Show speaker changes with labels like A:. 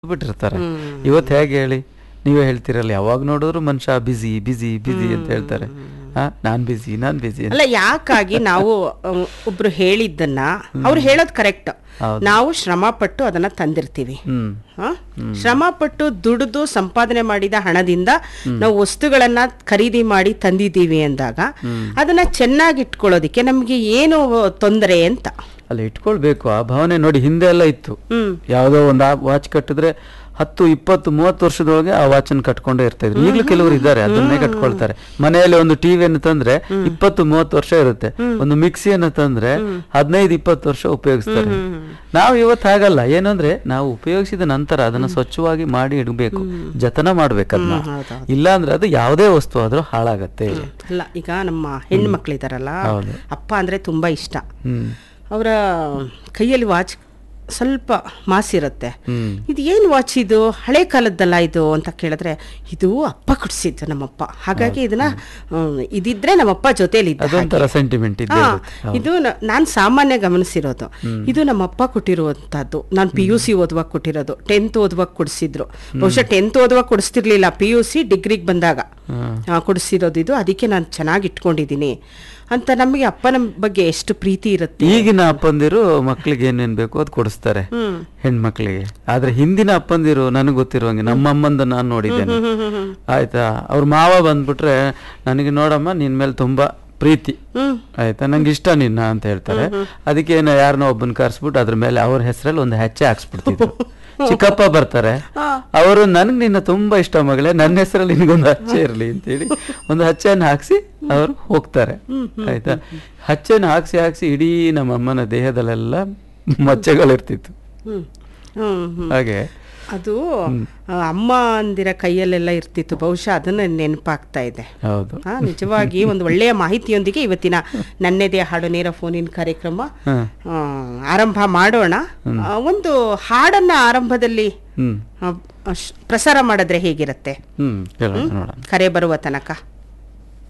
A: ಬಿಟ್ಟಿರ್ತಾರೆ ಇವತ್ತು ಹೇಗೆ ಹೇಳಿ ನೀವೇ ಹೇಳ್ತೀರಲ್ಲ ಯಾವಾಗ ನೋಡಿದ್ರು ಮನುಷ್ಯ ಬಿಸಿ ಬಿಸಿ ಬಿಸಿ ಅಂತ ಹೇಳ್ತಾರೆ ಆ, ನಾನ್ ಬಿಸಿ ನಾನ್ ಬಿಸಿ
B: ಅಲ್ಲ ಯಾಕಾಗಿ ನಾವು ಅಹ್, ಒಬ್ರು ಹೇಳಿದ್ದನ್ನ ಅವ್ರು ಹೇಳೋದು ಕರೆಕ್ಟ್
A: ಹೌದು.
B: ನಾವು ಶ್ರಮ ಪಟ್ಟು ಅದನ್ನ ತಂದಿರ್ತೀವಿ
A: ಹ್ಮ್
B: ಹ? ಶ್ರಮ ಪಟ್ಟು ದುಡಿದು ಸಂಪಾದನೆ ಮಾಡಿದ ಹಣದಿಂದ ನಾವು ವಸ್ತುಗಳನ್ನ ಖರೀದಿ ಮಾಡಿ ತಂದಿದ್ದೀವಿ ಅಂದಾಗ ಅದನ್ನ ಚೆನ್ನಾಗಿ ಇಟ್ಕೊಳ್ಳೋದಿಕ್ಕೆ ನಮ್ಗೆ ಏನು ತೊಂದರೆ ಅಂತ
A: ಅಲ್ಲ ಇಟ್ಕೊಳ್ಬೇಕು ಆ ಭಾವನೆ ನೋಡಿ ಹಿಂದೆ ಎಲ್ಲ ಇತ್ತು
B: ಹ್ಮ್
A: ಯಾವುದೋ ಒಂದು ವಾಚ್ ಕಟ್ಟಿದ್ರೆ ಹತ್ತು ಇಪ್ಪತ್ತು ಮೂವತ್ತು ವರ್ಷದೊಳಗೆ ಆ ವಾಚನ್ನು ಕಟ್ಕೊಂಡೇ ಇರ್ತಾ ಇದ್ರು ಈಗಲೂ ಕೆಲವರು ಇದ್ದಾರೆ ಅದನ್ನೇ ಕಟ್ಕೊಳ್ತಾರೆ ಮನೆಯಲ್ಲಿ ಒಂದು ಟಿವಿಯನ್ನು ತಂದ್ರೆ ಇಪ್ಪತ್ತು ಮೂವತ್ತು ವರ್ಷ ಇರುತ್ತೆ ಒಂದು ಮಿಕ್ಸಿಯನ್ನು ತಂದ್ರೆ ಹದಿನೈದು ಇಪ್ಪತ್ತು ವರ್ಷ ಉಪಯೋಗಿಸ್ತಾರೆ ನಾವು ಇವತ್ತು ಹಾಗಲ್ಲ ಏನಂದ್ರೆ ನಾವು ಉಪಯೋಗಿಸಿದ ನಂತರ ಅದನ್ನ ಸ್ವಚ್ಛವಾಗಿ ಮಾಡಿ ಇಡಬೇಕು ಜತನ ಮಾಡ್ಬೇಕು ಅದನ್ನ
B: ಹೌದೌದು.
A: ಇಲ್ಲ ಅಂದ್ರೆ ಅದು ಯಾವುದೇ ವಸ್ತು ಆದ್ರೂ ಹಾಳಾಗತ್ತೆ
B: ಅಲ್ಲ ಈಗ ನಮ್ಮ ಹೆಣ್ಮಕ್ಳಿದಾರಲ್ಲ
A: ಹೌದು.
B: ಅಪ್ಪ ಅಂದ್ರೆ ತುಂಬಾ ಇಷ್ಟ
A: ಹ್ಮ್
B: ಅವರ ಕೈಯಲ್ಲಿ ವಾಚ್ ಸ್ವಲ್ಪ ಮಾಸಿರುತ್ತೆ
A: ಹ್ಮ್
B: ಇದು ಏನು ವಾಚ್ ಇದು ಹಳೆ ಕಾಲದ್ದಲ್ಲ ಇದು ಅಂತ ಕೇಳಿದ್ರೆ ಇದು ಅಪ್ಪ ಕೊಡಿಸಿದ್ದು ನಮ್ಮಪ್ಪ ಹಾಗಾಗಿ ಇದನ್ನ ಹ್ಮ್, ಇದಿದ್ರೆ ನಮ್ಮಪ್ಪ ಜೊತೆಲಿ ಇದ್ದ ಹಾಗೆ.
A: ಅದೊಂಥರ ಸೆಂಟಿಮೆಂಟ್ ಇದ್ದೇ
B: ಹಾ,
A: ಇರುತ್ತೆ. ಹೌದು.
B: ಇದು ನಾನು ಸಾಮಾನ್ಯ ಗಮನಿಸಿರೋದು ಇದು ನಮ್ಮಪ್ಪ ಕೊಟ್ಟಿರುವಂತದ್ದು ನಾನು ಪಿ ಯು ಸಿ ಓದುವಾಗ ಕೊಟ್ಟಿರೋದು ಟೆಂತ್ ಓದುವಾಗ ಕೊಡಿಸಿದ್ರು ಬಹುಶಃ ಟೆಂತ್ ಓದುವಾಗ ಕೊಡಿಸ್ತಿರ್ಲಿಲ್ಲ ಪಿ ಯು ಸಿ ಡಿಗ್ರಿಗೆ ಬಂದಾಗ
A: ಹ್ಮ್.
B: ಆ, ಕೊಡಿಸಿರೋದು ಇದು ಅದಕ್ಕೆ ನಾನು ಚೆನ್ನಾಗಿ ಇಟ್ಕೊಂಡಿದ್ದೀನಿ ಅಂತ ನಮಗೆ ಅಪ್ಪನ ಬಗ್ಗೆ ಎಷ್ಟು ಪ್ರೀತಿ ಇರುತ್ತೆ
A: ಈಗಿನ ಅಪ್ಪಂದಿರು ಮಕ್ಳಿಗೆ ಏನೇನ್ ಬೇಕು ಅದು ಕೊಡಿಸ್ತಾರೆ ಹೆಣ್ಮಕ್ಳಿಗೆ ಆದ್ರೆ ಹಿಂದಿನ ಅಪ್ಪಂದಿರು ನನಗೆ ಗೊತ್ತಿರುವಂಗೆ ನಮ್ಮ ಅಮ್ಮಂದ ನಾನು ನೋಡಿದ್ದೇನೆ ಆಯ್ತಾ ಅವ್ರ ಮಾವ ಬಂದ್ಬಿಟ್ರೆ ನನಗೆ ನೋಡಮ್ಮ ನಿನ್ ಮೇಲೆ ತುಂಬಾ ಪ್ರೀತಿ
B: ಹ್ಮ್
A: ಆಯ್ತಾ ನಂಗೆ ಇಷ್ಟ ನಿನ್ನ ಅಂತ ಹೇಳ್ತಾರೆ ಅದಕ್ಕೆ ಏನು ಯಾರನ್ನೋ ಒಬ್ಬನ ಕರ್ಸ್ಬಿಟ್ಟು ಅದ್ರ ಮೇಲೆ ಅವ್ರ ಹೆಸರಲ್ಲಿ ಒಂದು ಹೆಜ್ಜೆ ಹಾಕ್ಸ್ಬಿಡ್ತಿದ್ರು ಚಿಕ್ಕಪ್ಪ ಬರ್ತಾರೆ ಅವರು ನನ್ಗೆ ನಿನ್ನ ತುಂಬಾ ಇಷ್ಟ ಮಗಳೇ ನನ್ನ ಹೆಸರಲ್ಲಿ ನಿನಗೊಂದು ಹಚ್ಚೆ ಇರಲಿ ಅಂತೇಳಿ ಒಂದು ಹಚ್ಚೆಯನ್ನು ಹಾಕ್ಸಿ ಅವರು ಹೋಗ್ತಾರೆ ಆಯ್ತಾ ಹಚ್ಚೆಯನ್ನು ಹಾಕ್ಸಿ ಹಾಕ್ಸಿ ಇಡೀ ನಮ್ಮ ಅಮ್ಮನ ದೇಹದಲ್ಲೆಲ್ಲ ಮಚ್ಚೆಗಳಿರ್ತಿತ್ತು
B: ಹ್ಮ್ ಹ್ಮ್ ಹ್ಮ್
A: ಹಾಗೆ
B: ಅದು ಆ, ಅಮ್ಮ ಅಂದಿರ ಕೈಯಲ್ಲೆಲ್ಲ ಇರ್ತಿತ್ತು ಬಹುಶಃ ಅದನ್ನ ನೆನಪಾಗ್ತಾ ಇದೆ
A: ಹೌದು
B: ಹಾ ನಿಜವಾಗಿ ಒಂದು ಒಳ್ಳೆಯ ಮಾಹಿತಿಯೊಂದಿಗೆ ಇವತ್ತಿನ ನನ್ನೆದೆ ಹಾಡು ನೇರ ಫೋನಿನ ಕಾರ್ಯಕ್ರಮ
A: ಹ.
B: ಆ, ಆರಂಭ ಮಾಡೋಣ ಆ, ಒಂದು ಹಾಡನ್ನ ಆರಂಭದಲ್ಲಿ
A: ಹ್ಮ್
B: ಆ, ಅಶ್- ಪ್ರಸಾರ ಮಾಡಿದ್ರೆ ಹೇಗಿರುತ್ತೆ
A: ಹ್ಮ್ ಹೇಳೋಣ ನೋಡೋಣ
B: ಕರೆ ಬರುವ ತನಕ